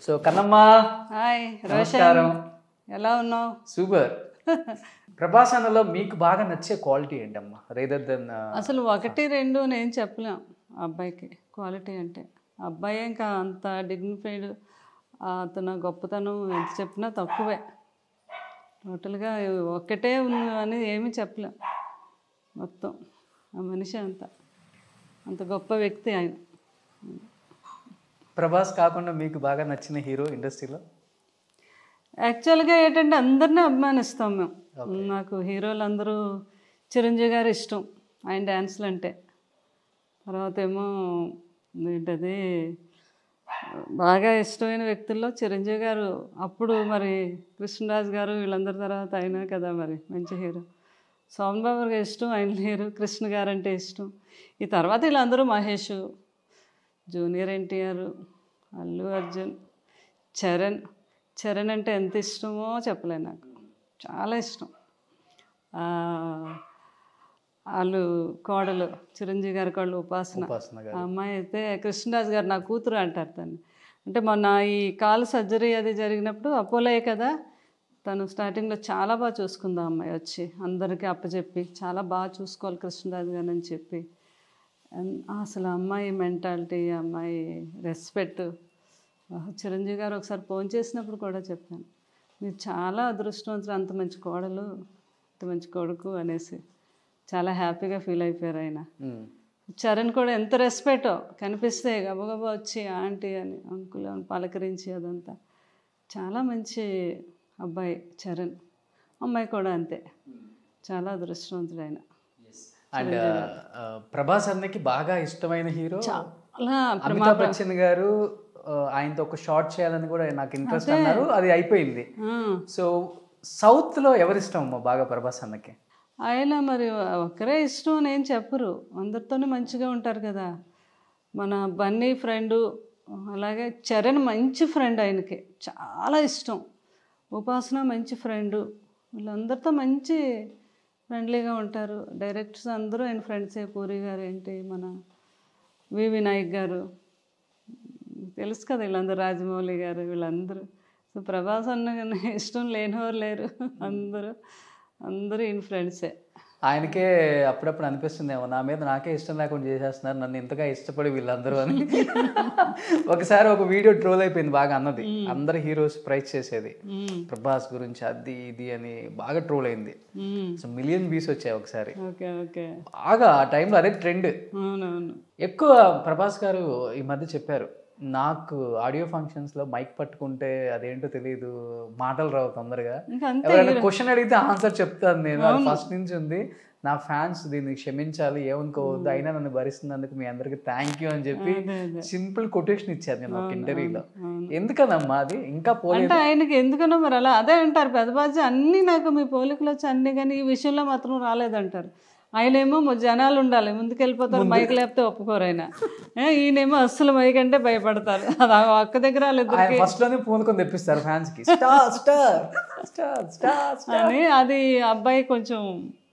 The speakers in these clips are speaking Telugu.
సో కన్నమ్మ హాయ్ నమస్కారం రోషన్ ఎలా ఉన్నావు సూపర్ ప్రభాస్ అన్నలో మీకు బాగా నచ్చే క్వాలిటీ ఏంటమ్మా రేదర్ దెన్ అసలు ఒకటి రెండు నేను చెప్పలేం ఆ అబ్బాయికి క్వాలిటీ అంటే ఆ అబ్బాయి ఇంకా అంత డిగ్నిఫైడ్ అతను గొప్పతనం ఎంత చెప్పినా తక్కువే టోటల్గా ఒక్కటే ఉంది అని ఏమీ చెప్పలేం మొత్తం ఆ మనిషి అంత అంత గొప్ప వ్యక్తి ఆయన ప్రభాస్ కాకుండా మీకు బాగా నచ్చిన హీరో ఇండస్ట్రీలో యాక్చువల్గా ఏంటంటే అందరినీ అభిమానిస్తాం మేము నాకు హీరోలు అందరూ చిరంజీవి గారు ఇష్టం ఆయన డ్యాన్స్లు అంటే తర్వాత ఏమో ఏంటది బాగా ఇష్టమైన వ్యక్తుల్లో చిరంజీవి గారు అప్పుడు మరి కృష్ణరాజు గారు వీళ్ళందరి తర్వాత అయినా కదా మరి మంచి హీరో సోమన్ బాబు గారు ఇష్టం ఆయన హీరో కృష్ణ గారు అంటే ఇష్టం ఈ తర్వాత వీళ్ళందరూ మహేష్ జూనియర్ ఎన్టీఆర్ అల్లు అర్జున్ చరణ్ చరణ్ అంటే ఎంత ఇష్టమో చెప్పలేను నాకు చాలా ఇష్టం ఆ, వాళ్ళు కోడలు చిరంజీవి గారి కోడలు ఉపాసన ఉపాసన గారు ఆ అమ్మాయి అయితే కృష్ణరాజు గారు నా కూతురు అంటారు తను అంటే మొన్న ఈ కాలు సర్జరీ అది జరిగినప్పుడు అపోలోయే కదా తను స్టార్టింగ్లో చాలా బాగా చూసుకుంది ఆ అమ్మాయి వచ్చి అందరికీ అప్పచెప్పి చాలా బాగా చూసుకోవాలి కృష్ణరాజు గారు అని చెప్పి అన్- అసలు ఆ అమ్మాయి మెంటాలిటీ ఆ అమ్మాయి రెస్పెక్ట్ చిరంజీవి గారు ఒకసారి ఫోన్ చేసినప్పుడు కూడా చెప్పాను మీరు చాలా అదృష్టవంతులు అంత మంచి కోడలు అంత మంచి కొడుకు అనేసి చాలా హ్యాపీగా ఫీల్ అయిపోయారు ఆయన మ్మ్. చరణ్ కూడా ఎంత రెస్పెక్టో కనిపిస్తే గబగబా వచ్చి ఆంటీ అని అంకుల్ అని పలకరించి అదంతా చాలా మంచి అబ్బాయి చరణ్ అమ్మాయి కూడా అంతే చాలా అదృష్టవంతుడు ఆయన అండ్ ప్రభాస్ అన్నకి బాగా ఇష్టమైన హీరో అలా అమితాబ్ బచ్చన్ గారు ఆ, ఆయనతో ఒక షార్ట్ చేయాలని కూడా నాకు ఇంట్రెస్ట్ అన్నారు అది అయిపోయింది ఆ, సో సౌత్ లో ఎవరిష్టం అమ్మా బాగా ప్రభాస్ అన్నకి ఆయన మరి ఒకరే ఇష్టం అని ఏం చెప్పరు అందరితోనే మంచిగా ఉంటారు కదా మన బన్నీ ఫ్రెండు అలాగే చరణ్ మంచి ఫ్రెండ్ ఆయనకి చాలా ఇష్టం ఉపాసన మంచి ఫ్రెండు వీళ్ళందరితో మంచి ఫ్రెండ్లీగా ఉంటారు డైరెక్టర్స్ అందరూ ఆయన ఫ్రెండ్సే పూరి గారు ఏంటి మన వి వినాయక్ గారు తెలుసు కదా వీళ్ళందరూ రాజమౌళి గారు వీళ్ళందరూ సో ప్రభాస్ అన్న ఇష్టం లేనివారు లేరు అందరూ అందరూ ఈయన ఫ్రెండ్సే ఆయనకే అప్పుడప్పుడు అనిపిస్తుందేమో నా మీద నాకే ఇష్టం లేకుండా చేసేస్తున్నారు నన్ను ఇంతగా ఇష్టపడి వీళ్ళందరూ అని ఒకసారి ఒక వీడియో ట్రోల్ అయిపోయింది బాగా అన్నది అందరు హీరోస్ ప్రైజ్ చేసేది మ్మ్. ప్రభాస్ గురించి అది ఇది అని బాగా ట్రోల్ అయింది మ్మ్. సో మిలియన్ వ్యూస్ వచ్చాయి ఒకసారి ఓకే ఓకే బాగా ఆ టైంలో అదే ట్రెండ్ అవునవును ఎక్కువ ప్రభాస్ గారు ఈ మధ్య చెప్పారు నాకు ఆడియో ఫంక్షన్స్ లో మైక్ పట్టుకుంటే అదేంటో తెలియదు మాటలు రావు తొందరగా ఇంకా అంతే ఎవరైనా క్వశ్చన్ అడిగితే ఆన్సర్ చెప్తాను నేను అది ఫస్ట్ నుంచి ఉంది నా ఫ్యాన్స్ దీన్ని క్షమించాలి ఏమనుకోవద్దు అయినా నన్ను భరిస్తున్నందుకు మీ అందరికి థ్యాంక్ యూ అని చెప్పి అదే అదే సింపుల్ కొటేషన్ ఇచ్చాను నేను ఒక ఇంటర్వ్యూలో అవును. ఎందుకనమ్మా అది ఇంకా పోలేదు అంటే ఆయనకి ఎందుకనో మరి అలా అదే అంటారు పెద్దబాజీ అన్నీ నాకు మీ పోలికలు వచ్చి అన్నీ కానీ ఈ విషయంలో మాత్రం రాలేదంటారు ఆయనేమో మ- జనాలు ఉండాలి ముందుకెళ్ళిపోతారు మైక్ లేకపోతే ఒప్పుకోరు ఆయన ఏ, ఈయనేమో అస్సలు మైక్ అంటే భయపడతారు అది ఆ ఒక్క దగ్గర వాళ్ళిద్దరు ఆయన ఫస్ట్ లోనే పూనుకొని తెప్పిస్తారు ఫ్యాన్స్ కి star star star star star అని అది అబ్బాయి కొంచెం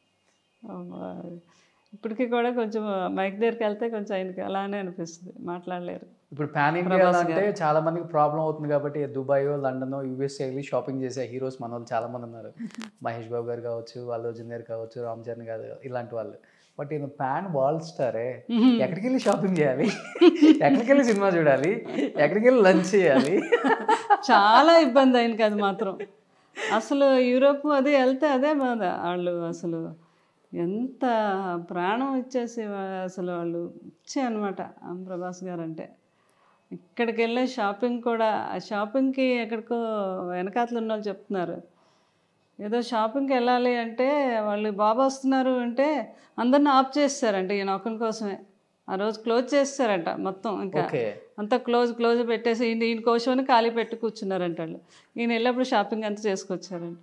ఆ, ఇప్పటికీ కూడా కొంచెం మైక్ దగ్గరికి వెళ్తే కొంచెం ఆయనకి అలానే అనిపిస్తుంది మాట్లాడలేరు ఇప్పుడు పాన్ ఇండియా అంటే చాలా మందికి ప్రాబ్లం అవుతుంది కాబట్టి దుబాయ్ లండన్ యూఎస్ఏ వెళ్ళి షాపింగ్ చేసే హీరోస్ మన వాళ్ళు చాలా మంది ఉన్నారు మహేష్ బాబు గారు కావచ్చు అల్లు అర్జున్ గారు కావచ్చు రామ్ చరణ్ గారు ఇలాంటి వాళ్ళు బట్ ఈయన పాన్ వాల్ స్టారే ఎక్కడికి వెళ్ళి షాపింగ్ చేయాలి ఎక్కడికి వెళ్ళి సినిమా చూడాలి ఎక్కడికి వెళ్ళి లంచ్ చేయాలి చాలా ఇబ్బంది ఆయనకి అది మాత్రం అసలు యూరోప్ అది వెళ్తే అదే బాధ వాళ్ళు అసలు ఎంత ప్రాణం ఇచ్చేసి వా- అసలు వాళ్ళు ఇచ్చే అనమాట ప్రభాస్ గారు అంటే ఇక్కడికి వెళ్ళే షాపింగ్ కూడా ఆ షాపింగ్కి ఎక్కడికో వెనకాతలు ఉన్న వాళ్ళు చెప్తున్నారు ఏదో షాపింగ్కి వెళ్ళాలి అంటే వాళ్ళు బాబా వస్తున్నారు అంటే అందరిని ఆఫ్ చేస్తారంట ఈయన ఒక్కని కోసమే ఆ రోజు క్లోజ్ చేస్తారంట మొత్తం ఇంకా ఓకే అంతా క్లోజ్ క్లోజ్ పెట్టేసి ఈయన ఈయన కోసమని ఖాళీ పెట్టి కూర్చున్నారంట వాళ్ళు ఈయన వెళ్ళినప్పుడు షాపింగ్ అంతా చేసుకొచ్చారంట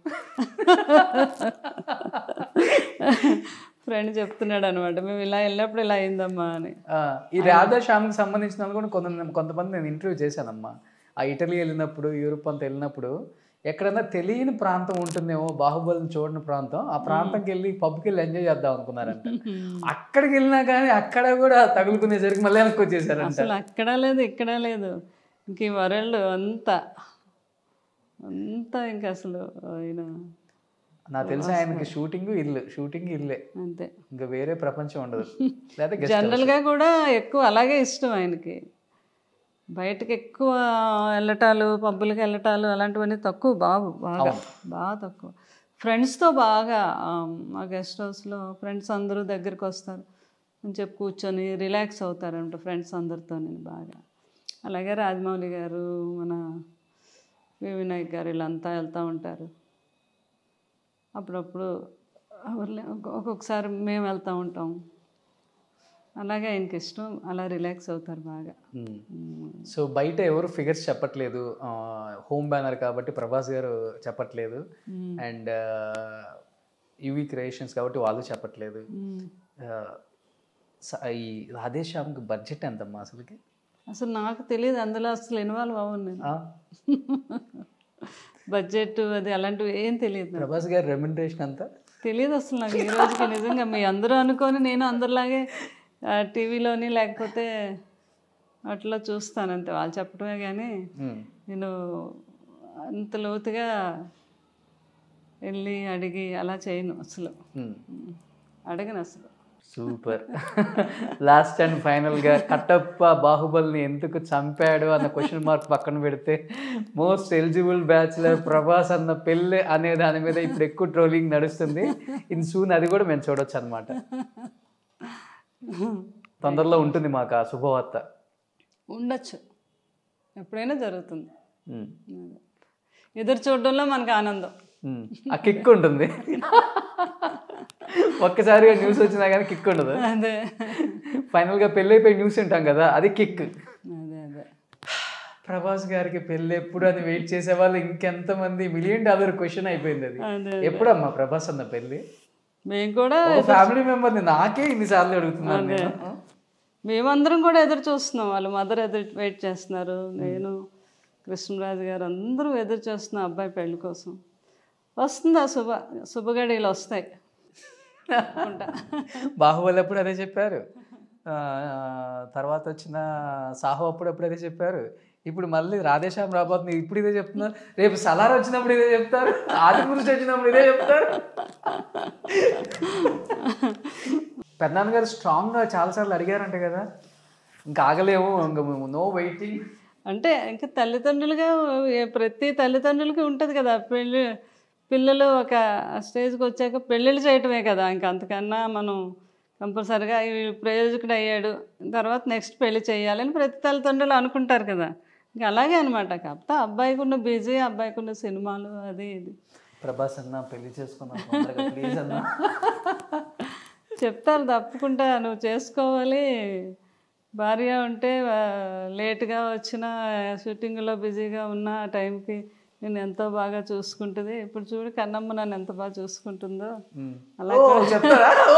ఫ్రెండ్ చెప్తున్నాడు అనమాట మేము ఇలా వెళ్ళినప్పుడు ఇలా అయిందమ్మా అని ఆ, ఈ రాధా శ్యామ్కి సంబంధించిన వాళ్ళు కూడా కొంత కొంతమంది నేను ఇంటర్వ్యూ చేశానమ్మా ఆ ఇటలీ వెళ్ళినప్పుడు యూరోప్ అంతా వెళ్ళినప్పుడు ఎక్కడన్నా తెలియని ప్రాంతం ఉంటుందేమో బాహుబలిని చూడని ప్రాంతం ఆ ప్రాంతంకి వెళ్ళి పబ్కి వెళ్ళి ఎంజాయ్ చేద్దాం అనుకున్నారంట అక్కడికి వెళ్ళినా కానీ అక్కడ కూడా తగులుకునేసరికి మళ్ళీ వెనక్కి వచ్చేసారంట అసలు అక్కడ లేదు ఇక్కడ లేదు ఇంక ఈ వరల్డ్ అంతా అంతా ఇంకా అసలు ఆయన నాకు తెలిసి ఆయనకి షూటింగ్ ఇల్లు షూటింగ్ ఇల్లే అంతే ఇంకా వేరే ప్రపంచం ఉండదు లేదా గెస్ట్ జనరల్గా కూడా ఎక్కువ అలాగే ఇష్టం ఆయనకి బయటకి ఎక్కువ వెళ్ళటాలు పబ్బులకి వెళ్ళటాలు అలాంటివన్నీ తక్కువ బాబు బాగా బాగా తక్కువ ఫ్రెండ్స్తో బాగా ఆ, మా గెస్ట్ హౌస్లో ఫ్రెండ్స్ అందరూ దగ్గరికి వస్తారు అని చెప్పి కూర్చొని రిలాక్స్ అవుతారంట ఫ్రెండ్స్ అందరితో నేను బాగా అలాగే రాజమౌళి గారు మన వి వినాయక్ గారు వీళ్ళంతా వెళ్తూ ఉంటారు అప్పుడప్పుడు ఎవరు- ఒక్కొక్కసారి మేము వెళ్తూ ఉంటాం అలాగే ఆయనకి ఇష్టం అలా రిలాక్స్ అవుతారు బాగా సో బయట ఎవరు ఫిగర్స్ చెప్పట్లేదు హోమ్ బ్యానర్ కాబట్టి ప్రభాస్ గారు చెప్పట్లేదు అండ్ యువి క్రియేషన్స్ కాబట్టి వాళ్ళు చెప్పట్లేదు మ్మ్. ఆ, స- ఈ రాధేశ్యామ్కి బడ్జెట్ ఎంతమ్మా అసలుకి అసలు నాకు తెలియదు అందులో అసలు ఇన్వాల్వ్ అవ్వను నేను ఆ, బడ్జెట్ అది అలాంటివి ఏం తెలియదు నాకు. ప్రభాస్ గారి రెమ్యునరేషన్ అంతా తెలియదు అసలు నాకు ఈ రోజుకి నిజంగా మీ అందరూ అనుకొని నేను అందరిలాగే టీవీలోని లేకపోతే అట్లా చూస్తాను అంతే వాళ్ళు చెప్పడమే కానీ మ్మ్. నేను అంత లోతుగా వెళ్ళి అడిగి అలా చేయను అసలు మ్మ్. అడగను అసలు సూపర్ లాస్ట్ అండ్ ఫైనల్ గా కట్టప్ప బాహుబలిని ఎందుకు చంపాడు అన్న క్వశ్చన్ మార్క్ పక్కన పెడితే మోస్ట్ ఎలిజిబుల్ బ్యాచులర్ ప్రభాస్ అన్న పెళ్ళి అనే దాని మీద ఇప్పుడు ఎక్కువ ట్రోలింగ్ నడుస్తుంది ఇన్ సూన్ అది కూడా మేము చూడొచ్చు అనమాట తొందరలో ఉంటుంది మాకు ఆ శుభవార్త ఉండొచ్చు ఎప్పుడైనా జరుగుతుంది ఉమ్. అదే. ఎదురు చూడడంలో మనకు ఆనందం ఉమ్. ఆ కిక్ ఉంటుంది ఒక్కసారిగా న్యూస్ వచ్చినా కానీ కిక్ ఉండదు అదే ఫైనల్ గా పెళ్ళి అయిపోయి న్యూస్ ఉంటాం కదా అది కిక్ అదే అదే ప్రభాస్ గారికి పెళ్ళి ఎప్పుడు అని వెయిట్ చేసే వాళ్ళు ఇంకెంత మంది మిలియన్ డాలర్ క్వశ్చన్ అయిపోయింది అది అదే ఎప్పుడమ్మా ప్రభాస్ అన్న పెళ్ళి మేము కూడా ఒక ఫ్యామిలీ మెంబర్ని నాకే ఇన్నిసార్లు అడుగుతున్నాను నేను మేమందరం కూడా ఎదురు చూస్తున్నాం వాళ్ళు మదర్ ఎదురు వెయిట్ చేస్తున్నారు నేను కృష్ణరాజు గారు అందరూ ఎదురు చూస్తున్నాం అబ్బాయి పెళ్లి కోసం వస్తుంది ఆ శుభ శుభగడియలు వస్తాయి అనుకుంటా. బాహుబలి అప్పుడు అదే చెప్పారు ఆ, తర్వాత వచ్చిన సాహో అప్పుడు అప్పుడు అదే చెప్పారు ఇప్పుడు మళ్ళీ రాధేశ్యామ్ రాబోతుంది ఇప్పుడు ఇదే చెప్తున్నారు రేపు సలార్ వచ్చినప్పుడు ఇదే చెప్తారు ఆది పురుషు వచ్చినప్పుడు ఇదే చెప్తారు పెద్దనాన్న గారు స్ట్రాంగ్గా చాలాసార్లు అడిగారంట కదా ఇంకా ఆగలేము ఇంకా నో వెయిటింగ్ అంటే ఇంకా తల్లిదండ్రులుగా ఏ- ప్రతి తల్లిదండ్రులకి ఉంటుంది కదా పెళ్ళి పిల్లలు ఒక స్టేజ్కి వచ్చాక పెళ్ళిళ్ళు చేయటమే కదా ఇంకా అంతకన్నా మనం కంపల్సరిగా ఈ ప్రయోజకుడు అయ్యాడు తర్వాత నెక్స్ట్ పెళ్లి చేయాలని ప్రతి తల్లిదండ్రులు అనుకుంటారు కదా ఇంకా అలాగే అనమాట కాకపోతే అబ్బాయికి ఉన్న బిజీ అబ్బాయికి ఉన్న సినిమాలు అది ఇది ప్రభాస్ అన్న పెళ్లి చేసుకున్నాం ప్లీజ్ అన్న చెప్తారు తప్పకుండా నువ్వు చేసుకోవాలి భార్య ఉంటే ఆ, లేటుగా వచ్చిన షూటింగ్లో బిజీగా ఉన్న ఆ టైంకి నేను ఎంతో బాగా చూసుకుంటుంది ఇప్పుడు చూడు కన్నమ్మ నన్ను ఎంత బాగా చూసుకుంటుందో అలా ఓ, చెప్తారా ఓ,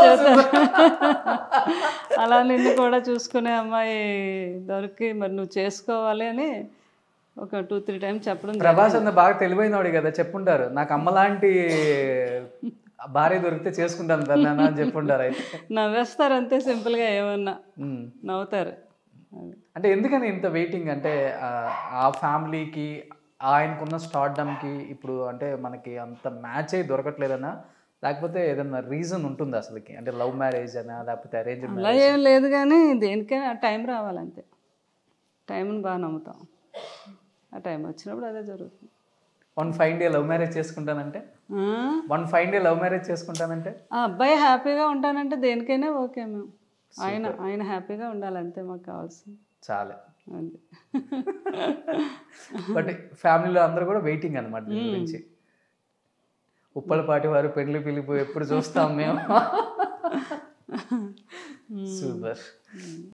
అలా నిన్ను కూడా చూసుకునే అమ్మాయి దొరికి మరి నువ్వు చేసుకోవాలి అని ఒక టూ త్రీ టైమ్స్ చెప్పడం జరిగింది. ప్రభాస్ అన్న బాగా తెలివైనవాడు కదా చెప్పుంటారు నాకు అమ్మలాంటి భార్య దొరికితే చేసుకుంటాను దాన్ని అని చెప్పుంటారు అయితే నవ్వేస్తారు అంతే సింపుల్గా ఏమన్నా ఉమ్. నవ్వుతారు అది. అంటే ఎందుకని ఇంత వెయిటింగ్ అంటే ఆ, ఆ ఫ్యామిలీకి ఆయనకున్న స్టార్డమ్కి ఇప్పుడు అంటే మనకి అంత మ్యాచ్ అయి దొరకట్లేదనా లేకపోతే ఏదన్నా రీజన్ ఉంటుంది అసలుకి అంటే లవ్ మ్యారేజ్ అనా లేకపోతే అరేంజ్ అలా ఏం లేదు కానీ దేనికైనా టైం రావాలంతే టైంని బాగా నమ్ముతాం ఆ టైం వచ్చినప్పుడు అదే జరుగుతుంది one five day love marriage చేసుకుంటానంటే ఆ? One five day love marriage చేసుకుంటానంటే ఆ అబ్బాయి హ్యాపీగా ఉంటానంటే దేనికైనా ఓకే మేము ఆయన ఆయన హ్యాపీగా ఉండాలి అంతే మాకు కావాల్సింది చాలే అది బట్ ఫ్యామిలీలో అందరూ కూడా వెయిటింగ్ అనమాట దీని గురించి ఉప్పలపాటి వారు పెళ్లి పిలిపి ఎప్పుడు చూస్తాం మేము సూపర్